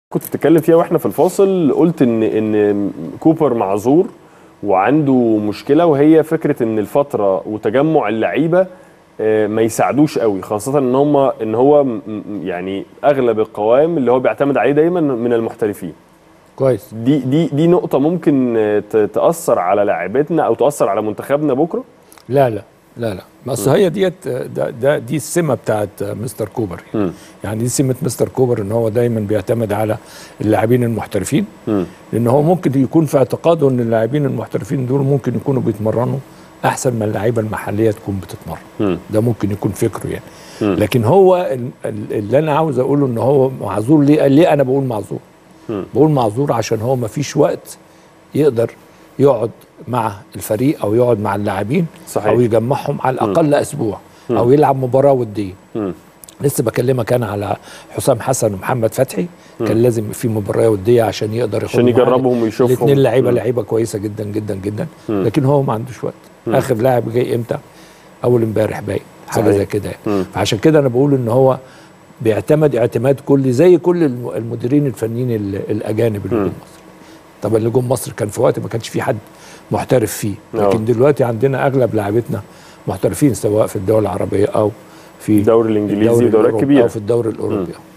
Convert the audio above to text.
كنت بتتكلم فيها واحنا في الفاصل قلت ان ان كوبر معذور وعنده مشكله وهي فكره ان الفتره وتجمع اللعيبه آه، ما يساعدوش قوي خاصه ان هم ان هو م- م- يعني اغلب القوام اللي هو بيعتمد عليه دايما من المحترفين كويس دي دي دي نقطه ممكن آه، ت- تاثر على لاعبتنا او تاثر على منتخبنا بكره لا لا لا لا بس هي ديت ده, ده دي السمه بتاعت مستر كوبر يعني. مم. يعني دي سمه مستر كوبر ان هو دايما بيعتمد على اللاعبين المحترفين مم. لان هو ممكن يكون في اعتقاده ان اللاعبين المحترفين دول ممكن يكونوا بيتمرنوا احسن ما اللعيبه المحليه تكون بتتمرن مم. ده ممكن يكون فكره يعني مم. لكن هو ال- ال- اللي انا عاوز اقوله ان هو معذور ليه ليه انا بقول معذور مم. بقول معذور عشان هو ما فيش وقت يقدر يقعد مع الفريق او يقعد مع اللاعبين صحيح. او يجمعهم على الاقل اسبوع او يلعب مباراه وديه مم. لسه بكلمك انا على حسام حسن ومحمد فتحي كان لازم في مباراه وديه عشان يقدر عشان ياخد معاه يجربهم ويشوفهم. الاثنين لعيبه مم. لعيبه كويسه جدا جدا جدا لكن هو ما عندوش وقت اخر لاعب جاي امتى اول امبارح باين حاجه صحيح. زي كده مم. يعني. فعشان كده انا بقول ان هو بيعتمد اعتماد كلي زي كل الم- المديرين الفنيين ال- الاجانب اللي جم مصر طبعا اللي جم مصر كان في وقت ما كانش في حد محترف فيه آه. لكن دلوقتي عندنا اغلب لاعبتنا محترفين سواء في الدول العربيه او في الدوري الإنجليزي الدوري ودوريات الأوروبي كبيرة. او في الدوري الاوروبي